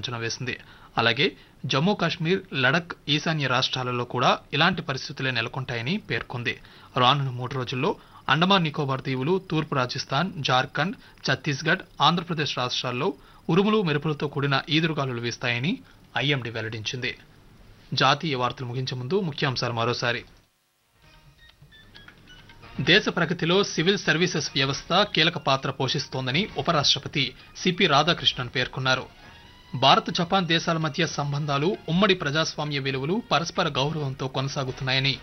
అంచనా వేసింది అలాగే జమ్మూ కాశ్మీర్ లడక్ ఈశాన్య రాష్ట్రాలలో కూడా ఇలాంటి పరిస్థితులే నెలకొంటాయని పేర్కొంది రానున్న మూడు రోజుల్లో అండమాన్ నికోబార్ దీవులు తూర్పు రాజస్థాన్ జార్ఖండ్ ఛత్తీస్గఢ్ ఆంధ్రప్రదేశ్ రాష్ట్రాల్లో ఉరుములు మెరుపులతో కూడిన ఈదురుగాలులు వీస్తాయని ఐఎండీ వెల్లడించింది జాతీయ వార్తలు ముగించే ముందు ముఖ్యాంశాలు మరోసారి దేశ ప్రగతిలో సివిల్ సర్వీసెస్ వ్యవస్థ కీలక పాత్ర పోషిస్తోందని ఉపరాష్ట్రపతి సిపి రాధాకృష్ణన్ పేర్కొన్నారు భారత్ జపాన్ దేశాల మధ్య సంబంధాలు ఉమ్మడి ప్రజాస్వామ్య విలువలు పరస్పర గౌరవంతో కొనసాగుతున్నాయని